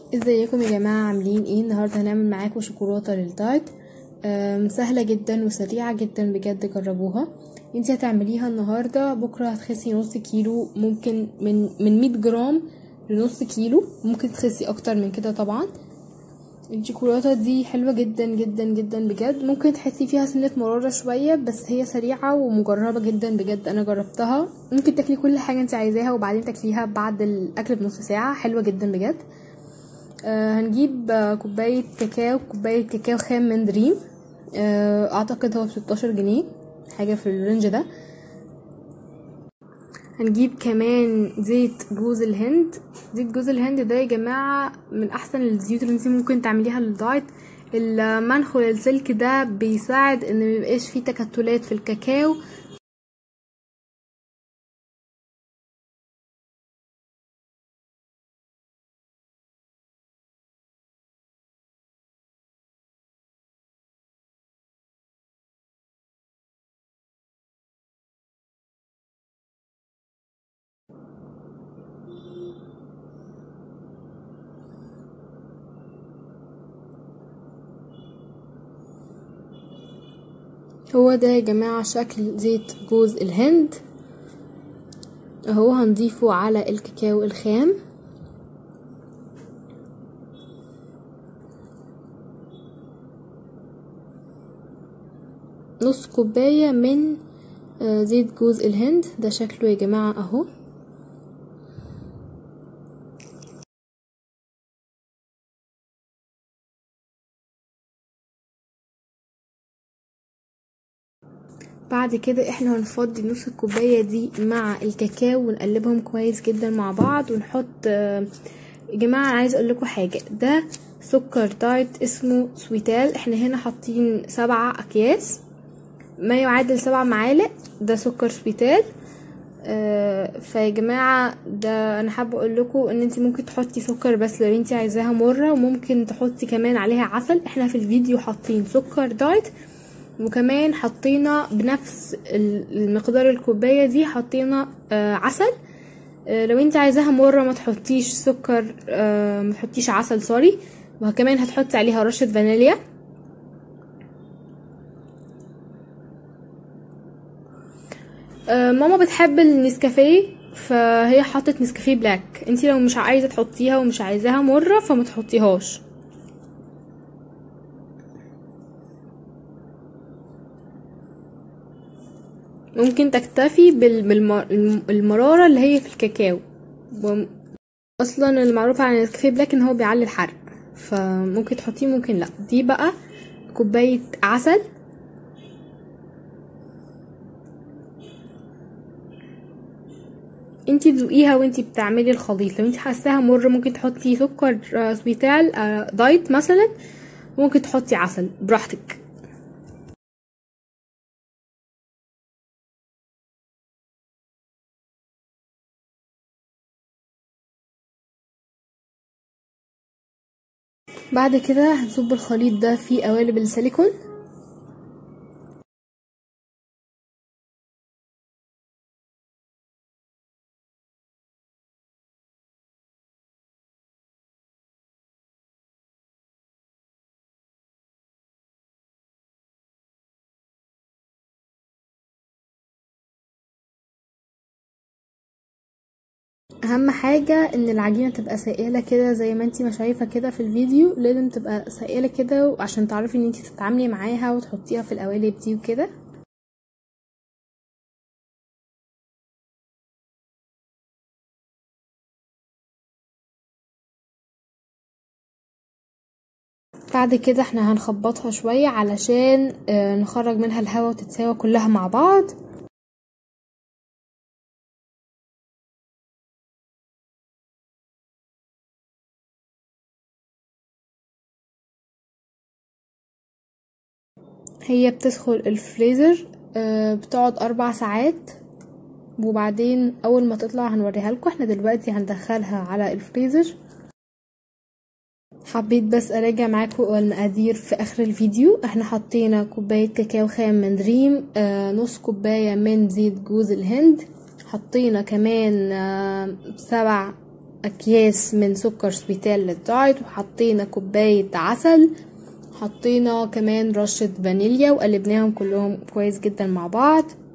ازيكم يا جماعة عاملين ايه النهاردة هنعمل معاكم شوكولاتة للدايت أم، سهلة جدا وسريعة جدا بجد جربوها انتي هتعمليها النهاردة بكرة هتخسي نص كيلو ممكن من من 100 جرام لنص كيلو ممكن تخسي اكتر من كده طبعا الشوكولاتة دي حلوة جدا جدا جدا بجد ممكن تحسي فيها سنة مرارة شوية بس هي سريعة ومجربة جدا بجد انا جربتها ممكن تاكلي كل حاجة انت عايزاها وبعدين تاكليها بعد الاكل بنص ساعة حلوة جدا بجد آه هنجيب آه كوباية كاكاو كوباية كاكاو خام من دريم آه اعتقد هو بستاشر جنيه حاجة في الرينج ده هنجيب كمان زيت جوز الهند زيت جوز الهند ده يا جماعة من احسن الزيوت اللي انت ممكن تعمليها للدايت المنخل السلك ده بيساعد ان ميبقاش فيه تكتلات في الكاكاو هو ده يا جماعة شكل زيت جوز الهند اهو هنضيفه على الكاكاو الخام نص كوباية من آه، زيت جوز الهند ده شكله يا جماعة اهو بعد كده احنا هنفضي نص الكوباية دي مع الكاكاو ونقلبهم كويس جدا مع بعض ونحط آه، يا جماعة عايز اقول لكم حاجة ده سكر دايت اسمه سويتال احنا هنا حاطين سبعة اكياس ما يعادل سبع معالق ده سكر سويتال آه، فيا جماعة ده انا حابة اقول لكم ان انت ممكن تحطي سكر بس لو انت عايزاها مرة وممكن تحطي كمان عليها عسل احنا في الفيديو حاطين سكر دايت وكمان حطينا بنفس المقدار الكوبايه دي حطينا آه عسل آه لو انت عايزاها مره ما تحطيش سكر آه ما تحطيش عسل سوري وكمان هتحطي عليها رشه فانيليا آه ماما بتحب النسكافيه فهي حطت نسكافيه بلاك انتي لو مش عايزه تحطيها ومش عايزاها مره فما تحطيهاش ممكن تكتفي بالمرارة اللي هي في الكاكاو و- اصلا المعروف عن الكافيه بلاك ان هو بيعلي الحرق فممكن تحطيه ممكن لا دي بقى كوباية عسل انتي تذوقيها وانتي بتعملي الخليط لو انتي حاساها مر ممكن تحطي سكر آه، سويتال آه، دايت مثلا ممكن تحطي عسل براحتك بعد كده هنصب الخليط ده في قوالب السيليكون اهم حاجة ان العجينة تبقى سائلة كده زي ما انتي ما شايفة كده في الفيديو لازم تبقى سائلة كده عشان تعرفي ان انتي تتعاملي معاها وتحطيها في القوالب دي وكده بعد كده احنا هنخبطها شوية علشان آه، نخرج منها الهواء وتتساوى كلها مع بعض هي بتدخل الفريزر آه، بتقعد اربع ساعات وبعدين اول ما تطلع هنوريها لكم احنا دلوقتي هندخلها على الفريزر حبيت بس اراجع معاكم المقادير في اخر الفيديو احنا حطينا كوباية كاكاو خام من دريم آه نص كوباية من زيت جوز الهند حطينا كمان آه سبع اكياس من سكر سويتال للدايت وحطينا كوباية عسل حطينا كمان رشة فانيليا وقلبناهم كلهم كويس جدا مع بعض